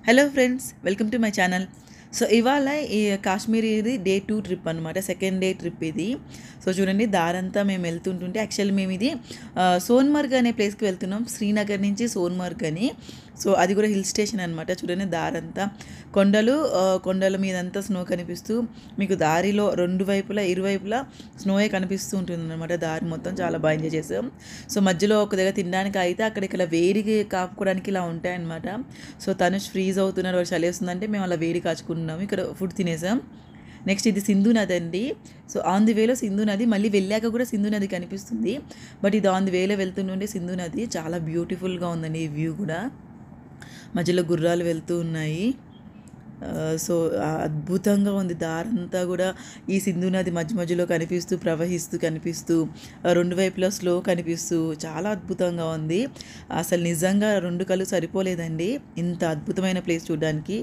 hello friends welcome to my channel so ఇవాళ ఈ కాశ్మీర్ ఇది డే టూ ట్రిప్ అనమాట సెకండ్ డే ట్రిప్ ఇది సో చూడండి దారంతా మేము వెళ్తుంటుంటే యాక్చువల్లీ మేము ఇది ఆ, సోన్మర్గ్ అనే ప్లేస్కి వెళ్తున్నాం శ్రీనగర్ నుంచి సోన్మర్గ్ అని సో అది కూడా హిల్ స్టేషన్ అనమాట చూడండి దారంతా కొండలు ఆ, కొండల మీదంతా స్నో కనిపిస్తూ మీకు దారిలో రెండు వైపులా ఇరువైపులా స్నోయే కనిపిస్తూ ఉంటుంది అనమాట దారి మొత్తం చాలా బాగా ఎంజాయ్ చేసాం సో మధ్యలో ఒక దగ్గర తినడానికి అయితే అక్కడ ఇక్కడ వేడికి కాపుకోవడానికి ఇలా ఉంటాయన్నమాట సో తనుష్ ఫ్రీజ్ అవుతున్నారు వాళ్ళు చలేస్తుందంటే మేము అలా వేడి కాచుకుంటున్నాము ఇక్కడ ఫుడ్ తినేసాం నెక్స్ట్ ఇది సింధు నది అండి సో ఆన్ ది వేలో సింధు నది మళ్ళీ వెళ్ళాక కూడా సింధు నది కనిపిస్తుంది బట్ ఇది ఆన్ ది వేలో వెళ్తుండే సింధు నది చాలా బ్యూటిఫుల్గా ఉందండి ఈ వ్యూ కూడా మధ్యలో గుర్రాలు వెళ్తూ ఉన్నాయి ఆ, సో ఆ అద్భుతంగా ఉంది దారంతా కూడా ఈ సింధు నది మధ్య మధ్యలో కనిపిస్తూ ప్రవహిస్తూ కనిపిస్తూ ఆ, రెండు వైపులా స్లో కనిపిస్తూ చాలా అద్భుతంగా ఉంది అసలు నిజంగా రెండు కళ్ళు సరిపోలేదండి ఇంత అద్భుతమైన ప్లేస్ చూడడానికి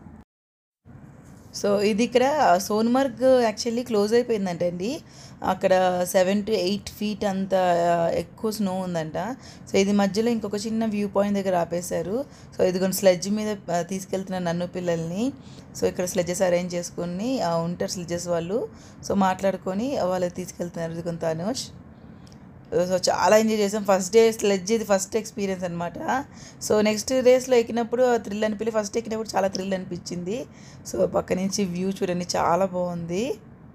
సో ఇది ఇక్కడ సోన్మర్గ్ యాక్చువల్లీ క్లోజ్ అయిపోయిందంట అండి అక్కడ సెవెన్ టు ఎయిట్ ఫీట్ అంత ఎక్కువ స్నో ఉందంట సో ఇది మధ్యలో ఇంకొక చిన్న వ్యూ పాయింట్ దగ్గర ఆపేశారు సో ఇదిగోండి స్లెడ్జ్ మీద ఆ, తీసుకెళ్తున్నారు నన్ను పిల్లల్ని సో ఇక్కడ స్లెడ్జెస్ అరేంజ్ చేసుకుని ఆ, ఉంటారు స్లెడ్జెస్ వాళ్ళు సో మాట్లాడుకొని వాళ్ళు తీసుకెళ్తున్నారు ఇదిగోండి తనుష్ సో చాలా ఎంజాయ్ చేసాం ఫస్ట్ డే స్లెడ్జ్ ఇది ఫస్ట్ ఎక్స్పీరియన్స్ అనమాట సో నెక్స్ట్ డేస్లో ఎక్కినప్పుడు థ్రిల్ అనిపించి ఫస్ట్ ఎక్కినప్పుడు చాలా థ్రిల్ అనిపించింది సో పక్క నుంచి వ్యూ చూడండి చాలా బాగుంది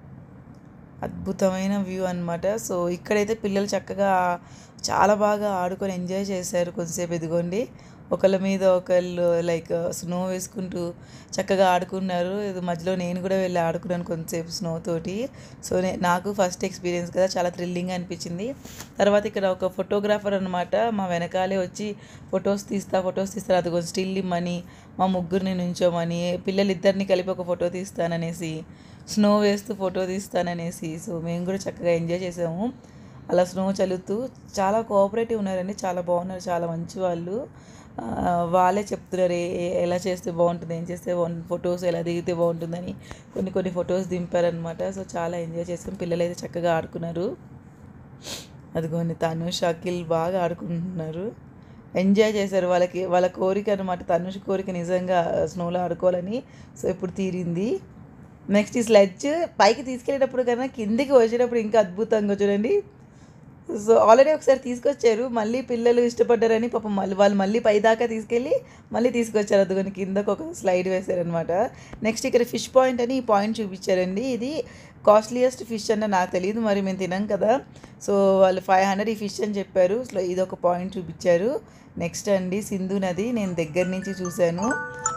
అద్భుతమైన వ్యూ అన్నమాట సో ఇక్కడైతే పిల్లలు చక్కగా చాలా బాగా ఆడుకొని ఎంజాయ్ చేశారు కొద్దిసేపు ఎదుగోండి ఒకళ్ళ మీద ఒకళ్ళు లైక్ స్నో వేసుకుంటూ చక్కగా ఆడుకున్నారు ఇది మధ్యలో నేను కూడా వెళ్ళి ఆడుకున్నాను కొంతసేపు స్నో తోటి సో నే- నాకు ఫస్ట్ ఎక్స్పీరియన్స్ కదా చాలా థ్రిల్లింగ్ అనిపించింది తర్వాత ఇక్కడ ఒక ఫోటోగ్రాఫర్ అనమాట మా వెనకాలే వచ్చి ఫొటోస్ తీస్తా ఫొటోస్ తీస్తారు అది కొంచెం స్టిల్ ఇమ్మని మా ముగ్గురిని నుంచోమని పిల్లలిద్దరిని కలిపి ఒక ఫోటో తీస్తాననేసి స్నో వేస్తూ ఫోటో తీస్తాననేసి సో మేము కూడా చక్కగా ఎంజాయ్ చేసాము అలా స్నో చల్లుతూ చాలా కోఆపరేటివ్ ఉన్నారండి చాలా బాగున్నారు చాలా మంచి వాళ్ళు ఆ, వాళ్ళే చెప్తున్నారు ఏ- ఏ- ఎలా చేస్తే బాగుంటుంది ఏం చేస్తే బాగుంటుంది ఫొటోస్ ఎలా దిగితే బాగుంటుందని కొన్ని కొన్ని ఫొటోస్ దింపారనమాట సో చాలా ఎంజాయ్ చేసాం పిల్లలు అయితే చక్కగా ఆడుకున్నారు అదిగోండి తనుష్ అఖిల్ బాగా ఆడుకుంటున్నారు ఎంజాయ్ చేశారు వాళ్ళకి వాళ్ళ కోరిక అనమాట తనుష్ కోరిక నిజంగా స్నోలో ఆడుకోవాలని సో ఇప్పుడు తీరింది నెక్స్ట్ ఈ స్లెడ్జ్ పైకి తీసుకెళ్ళేటప్పుడు కన్నా కిందికి వచ్చేటప్పుడు ఇంకా అద్భుతంగా చూడండి సో ఆల్రెడీ ఒకసారి తీసుకొచ్చారు మళ్ళీ పిల్లలు ఇష్టపడ్డారని పాపం మళ్ళీ వాళ్ళు మళ్ళీ పై దాకా తీసుకెళ్ళి మళ్ళీ తీసుకొచ్చారు అదుకొని కిందకు ఒక స్లైడ్ వేశారనమాట నెక్స్ట్ ఇక్కడ ఫిష్ పాయింట్ అని ఈ పాయింట్ చూపించారండి ఇది కాస్ట్లీయెస్ట్ ఫిష్ అంటే నాకు తెలియదు మరి మేము తినాం కదా సో వాళ్ళు ఫైవ్ హండ్రెడ్ ఈ ఫిష్ అని చెప్పారు సో ఇది ఒక పాయింట్ చూపించారు నెక్స్ట్ అండి సింధు నది నేను దగ్గర నుంచి చూశాను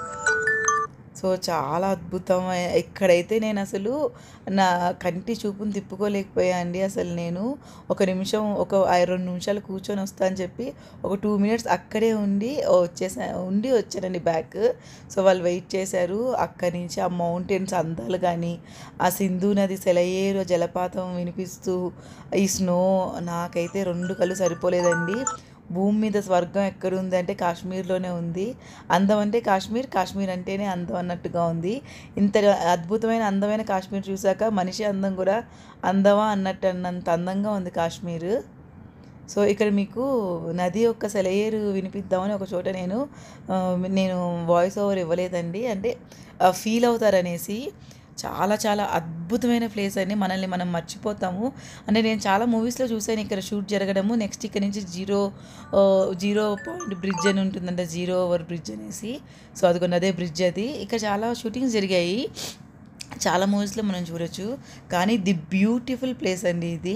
సో చాలా అద్భుతం ఇక్కడైతే నేను అసలు నా కంటి చూపుని తిప్పుకోలేకపోయా అండి అసలు నేను ఒక నిమిషం ఒక ఐ- రెండు నిమిషాలు కూర్చొని వస్తా అని చెప్పి ఒక టూ మినిట్స్ అక్కడే ఉండి వచ్చేసా ఉండి వచ్చానండి బ్యాక్ సో వాళ్ళు వెయిట్ చేశారు అక్కడి నుంచి ఆ మౌంటైన్స్ అందాలు కానీ ఆ సింధు నది సెలయేరు జలపాతం వినిపిస్తూ ఈ స్నో నాకైతే రెండు కళ్ళు సరిపోలేదండి భూమి మీద స్వర్గం ఎక్కడుంది అంటే కాశ్మీర్లోనే ఉంది అందం అంటే కాశ్మీర్ కాశ్మీర్ అంటేనే అందం అన్నట్టుగా ఉంది ఇంత అద్భుతమైన అందమైన కాశ్మీర్ చూశాక మనిషి అందం కూడా అందమా అన్నట్టు అన్నంత అందంగా ఉంది కాశ్మీర్ సో ఇక్కడ మీకు నది యొక్క సెలయేరు వినిపిద్దామని ఒక చోట నేను ఆ, నేను వాయిస్ ఓవర్ ఇవ్వలేదండి అంటే ఫీల్ అవుతారనేసి చాలా చాలా అద్భుతమైన ప్లేస్ అండి మనల్ని మనం మర్చిపోతాము అంటే నేను చాలా మూవీస్లో చూసాను ఇక్కడ షూట్ జరగడము నెక్స్ట్ ఇక్కడ నుంచి జీరో ఆ, జీరో పాయింట్ బ్రిడ్జ్ అని ఉంటుందంట జీరో ఓవర్ బ్రిడ్జ్ అనేసి సో అదిగోండి అదే బ్రిడ్జ్ అది ఇక్కడ చాలా షూటింగ్స్ జరిగాయి చాలా మూవీస్లో మనం చూడొచ్చు కానీ ది బ్యూటిఫుల్ ప్లేస్ అండి ఇది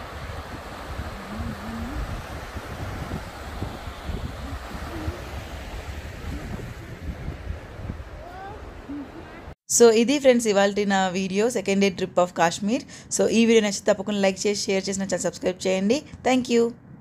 సో ఇది ఫ్రెండ్స్ ఇవాళ నా video second day trip of Kashmir so ఈ వీడియో నచ్చితే తప్పకుండా లైక్ చేసి షేర్ చేసిన ఛానల్ సబ్స్క్రైబ్ చేయండి థ్యాంక్ యూ